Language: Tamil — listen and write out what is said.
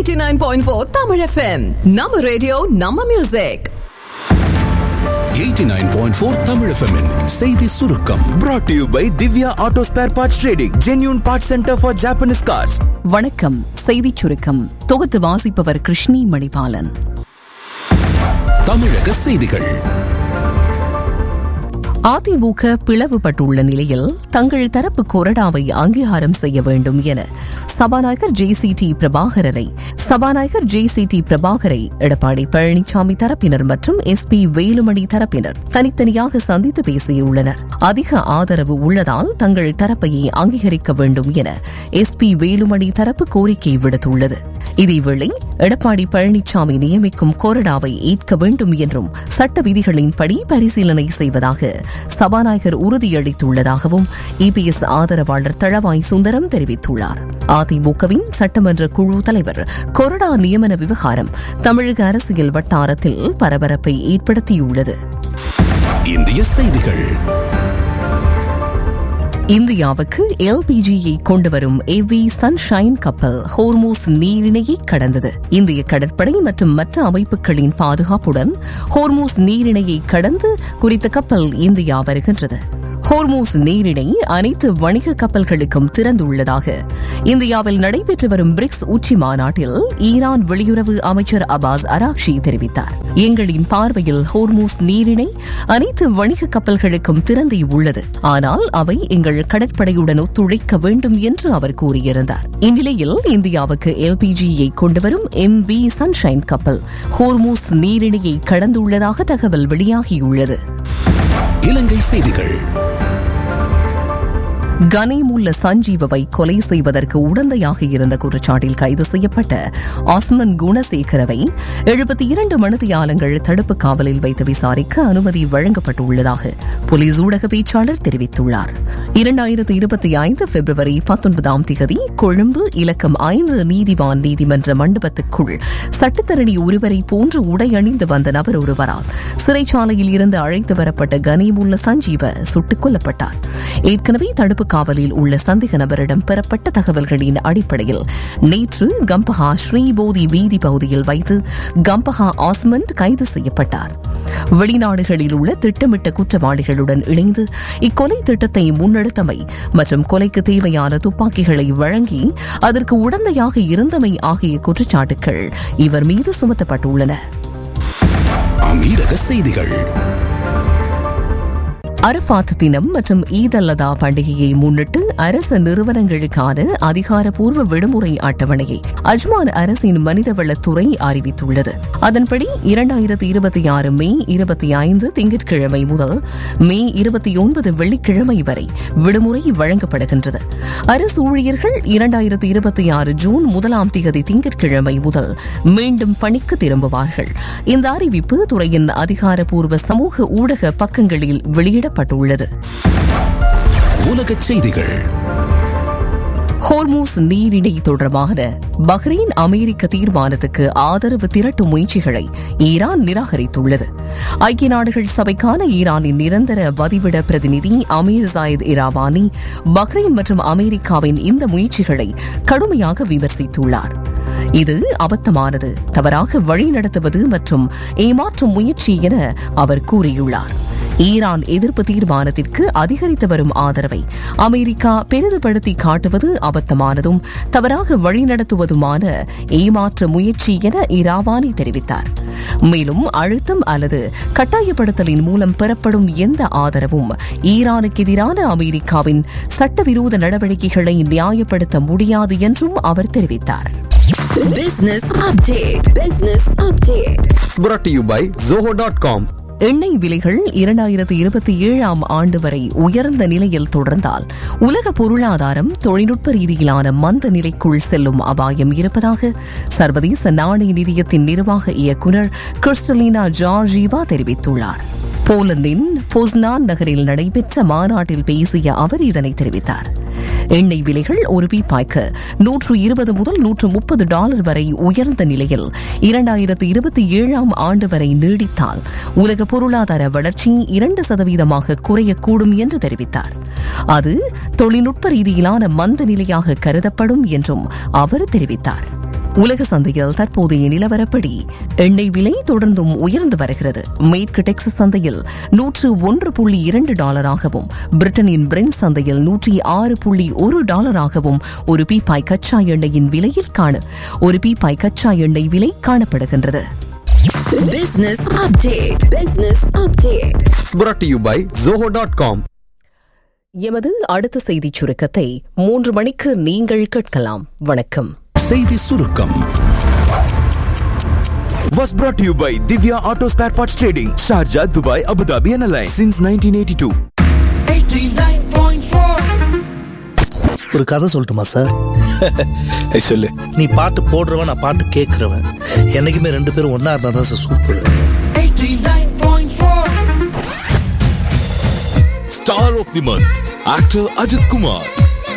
89.4 Tamil FM. நம்ம ரேடியோ நம்ம மியூசிக் 89.4 Tamil FM -இன் செய்தி சுருக்கம் brought to you by Divya Auto Spare Parts Trading, genuine parts center for Japanese cars. வணக்கம் செய்திச் சுருக்கம் தொகுத்து வாசிப்பவர் கிருஷ்ணி மணிபாலன் தமிழக செய்திகள் அதிமுக பிளவுபட்டுள்ள நிலையில் தங்கள் தரப்பு கொறடாவை அங்கீகாரம் செய்ய வேண்டும் என சபாநாயகர் ஜே சி டி பிரபாகரரை சபாநாயகர் ஜே சி டி பிரபாகரை எடப்பாடி பழனிசாமி தரப்பினர் மற்றும் எஸ் பி வேலுமணி தரப்பினர் தனித்தனியாக சந்தித்து பேசியுள்ளனர் அதிக ஆதரவு உள்ளதால் தங்கள் தரப்பையே அங்கீகரிக்க வேண்டும் என எஸ் பி வேலுமணி தரப்பு கோரிக்கை விடுத்துள்ளது இதேவேளை எடப்பாடி பழனிசாமி நியமிக்கும் கொறடாவை ஏற்க வேண்டும் என்றும் சட்ட விதிகளின்படி பரிசீலனை செய்வதாக சபாநாயகர் உறுதியளித்துள்ளதாகவும் இபிஎஸ் ஆதரவாளர் தளவாய் சுந்தரம் தெரிவித்துள்ளார் அதிமுகவின் சட்டமன்ற குழு தலைவர் கொறடா நியமன விவகாரம் தமிழக அரசியல் வட்டாரத்தில் பரபரப்பை ஏற்படுத்தியுள்ளது இந்திய செய்திகள் இந்தியாவுக்கு எல்பிஜியை கொண்டுவரும் எவி சன்ஷைன் கப்பல் ஹோர்மூஸ் நீரிணையை கடந்தது இந்திய கடற்படை மற்றும் மற்ற அமைப்புகளின் பாதுகாப்புடன் ஹோர்மூஸ் நீரிணையை கடந்து குறித்த கப்பல் இந்தியா வருகின்றது ஹோர்மூஸ் நீரிணை அனைத்து வணிக கப்பல்களுக்கும் திறந்துள்ளதாக இந்தியாவில் நடைபெற்று வரும் பிரிக்ஸ் உச்சி மாநாட்டில் ஈரான் வெளியுறவு அமைச்சர் அபாஸ் அராக்ஷி தெரிவித்தார் எங்களின் பார்வையில் ஹோர்மூஸ் நீரிணை அனைத்து வணிக கப்பல்களுக்கும் திறந்தே உள்ளது ஆனால் அவை எங்கள் கடற்படையுடன் ஒத்துழைக்க வேண்டும் என்று அவர் கூறியிருந்தார் இந்நிலையில் இந்தியாவுக்கு எல்பிஜியை கொண்டுவரும் எம் வி சன்ஷைன் கப்பல் ஹோர்மூஸ் நீரிணையை கடந்துள்ளதாக தகவல் வெளியாகியுள்ளது இலங்கை செய்திகள் கனிமுல்ல சஞ்சீவவை கொலை செய்வதற்கு உடந்தையாக இருந்த குற்றச்சாட்டில் கைது செய்யப்பட்ட ஆஸ்மன் குணசேகரவை எழுபத்தி இரண்டு மணித்தியாலங்கள் தடுப்பு காவலில் வைத்து விசாரிக்க அனுமதி வழங்கப்பட்டுள்ளதாக போலீஸ் ஊடக பேச்சாளர் தெரிவித்துள்ளார் இரண்டாயிரத்தி இருபத்தி ஐந்து பிப்ரவரி பத்தொன்பதாம் தேதி கொழும்பு இலக்கம் ஐந்து நீதிவான் நீதிமன்ற மண்டபத்துக்குள் சட்டத்தரணி ஒருவரை போன்று உடை அணிந்து வந்த நபர் ஒருவரால் சிறைச்சாலையில் இருந்து அழைத்து வரப்பட்ட கனிமுல்ல சஞ்சீவ சுட்டுக் கொல்லப்பட்டார் ஏற்கனவே தடுப்பு காவலில் உள்ள சந்தேக நபரிடம் பெறப்பட்ட தகவல்களின் அடிப்படையில் நேற்று கம்பஹா ஸ்ரீபோதி வீதி பகுதியில் வைத்து கம்பஹா ஆஸ்மண்ட் கைது செய்யப்பட்டார் வெளிநாடுகளில் உள்ள திட்டமிட்ட குற்றவாளிகளுடன் இணைந்து இக்கொலை திட்டத்தை முன்னெடுத்தமை மற்றும் கொலைக்கு தேவையான துப்பாக்கிகளை வழங்கி அதற்கு உடந்தையாக இருந்தமை ஆகிய குற்றச்சாட்டுகள் இவர் மீது சுமத்தப்பட்டுள்ளன அமீரக செய்திகள் அரபாத் தினம் மற்றும் ஈத் அல்லதா பண்டிகையை முன்னிட்டு அரசு நிறுவனங்களுக்கான அதிகாரப்பூர்வ விடுமுறை அட்டவணையை அஜ்மான் அரசின் மனிதவளத்துறை அறிவித்துள்ளது அதன்படி இரண்டாயிரத்தி இருபத்தி ஆறு மே இருபத்தி ஐந்து திங்கட்கிழமை முதல் மே இருபத்தி ஒன்பது வெள்ளிக்கிழமை வரை விடுமுறை வழங்கப்படுகின்றது அரசு ஊழியர்கள் இரண்டாயிரத்தி இருபத்தி ஆறு ஜூன் முதலாம் தேதி திங்கட்கிழமை முதல் மீண்டும் பணிக்கு திரும்புவார்கள் இந்த அறிவிப்பு துறையின் அதிகாரப்பூர்வ சமூக ஊடக பக்கங்களில் வெளியிட வெளியிடப்பட்டுள்ளது உலகச் செய்திகள் ஹோர்மூஸ் நீரிணை தொடர்பான பஹ்ரைன் அமெரிக்க தீர்மானத்துக்கு ஆதரவு திரட்டும் முயற்சிகளை ஈரான் நிராகரித்துள்ளது ஐக்கிய நாடுகள் சபைக்கான ஈரானின் நிரந்தர வதிவிட பிரதிநிதி அமீர் ஜாயித் இராவானி பஹ்ரைன் மற்றும் அமெரிக்காவின் இந்த முயற்சிகளை கடுமையாக விமர்சித்துள்ளார் இது அபத்தமானது தவறாக வழிநடத்துவது மற்றும் ஏமாற்றும் முயற்சி என அவர் கூறியுள்ளார் ஈரான் எதிர்ப்பு தீர்மானத்திற்கு அதிகரித்து வரும் ஆதரவை அமெரிக்கா பெரிதுபடுத்தி காட்டுவது அபத்தமானதும் தவறாக வழிநடத்துவதுமான ஏமாற்ற முயற்சி என இராவானி தெரிவித்தார் மேலும் அழுத்தம் அல்லது கட்டாயப்படுத்தலின் மூலம் பெறப்படும் எந்த ஆதரவும் ஈரானுக்கு எதிரான அமெரிக்காவின் சட்டவிரோத நடவடிக்கைகளை நியாயப்படுத்த முடியாது என்றும் அவர் தெரிவித்தார் Business update. Business update. Brought to you by Zoho.com. எண்ணெய் விலைகள் இரண்டாயிரத்தி இருபத்தி ஏழாம் ஆண்டு வரை உயர்ந்த நிலையில் தொடர்ந்தால் உலக பொருளாதாரம் தொழில்நுட்ப ரீதியிலான மந்த நிலைக்குள் செல்லும் அபாயம் இருப்பதாக சர்வதேச நாணய நிதியத்தின் நிர்வாக இயக்குநர் கிறிஸ்டலினா ஜார்ஜீவா தெரிவித்துள்ளார் போலந்தின் பொஸ்னான் நகரில் நடைபெற்ற மாநாட்டில் பேசிய அவர் இதனை தெரிவித்தார் எண்ணெய் விலைகள் ஒரு பீப்பாய்க்கு நூற்று இருபது முதல் நூற்று முப்பது டாலர் வரை உயர்ந்த நிலையில் இரண்டாயிரத்து இருபத்தி ஏழாம் ஆண்டு வரை நீடித்தால் உலக பொருளாதார வளர்ச்சி இரண்டு சதவீதமாக குறையக்கூடும் என்று தெரிவித்தார் அது தொழில்நுட்ப ரீதியிலான மந்த நிலையாக கருதப்படும் என்றும் அவர் தெரிவித்தார் உலக சந்தையில் தற்போதைய நிலவரப்படி எண்ணெய் விலை தொடர்ந்தும் உயர்ந்து வருகிறது மேற்கு டெக்சஸ் சந்தையில் நூற்று ஒன்று புள்ளி இரண்டு டாலராகவும் பிரிட்டனின் பிரெண்ட் சந்தையில் நூற்றி ஆறு புள்ளி ஒரு டாலராகவும் ஒரு பீப்பாய் கச்சா எண்ணெயின் விலையில் காண ஒரு பீப்பாய் கச்சா எண்ணெய் விலை காணப்படுகின்றது Business update. Business update. brought to you by zoho.com எமது அடுத்த செய்திச் சுருக்கத்தை மூன்று மணிக்கு நீங்கள் கேட்கலாம் வணக்கம் செய்தி சுருக்கம் was brought to you by Divya Auto Spare Parts Trading, Sharjah, Dubai, Abu Dhabi and Alliance since 1982. ஒரு கதை சொல்லட்டுமா சார் சொல்லு நீ பாட்டு போடுறவன் நான் பாட்டு கேட்கறவன் என்னைக்குமே ரெண்டு பேரும் ஒன்னா இருந்தா தான் sir super Star of the month, actor Ajit Kumar.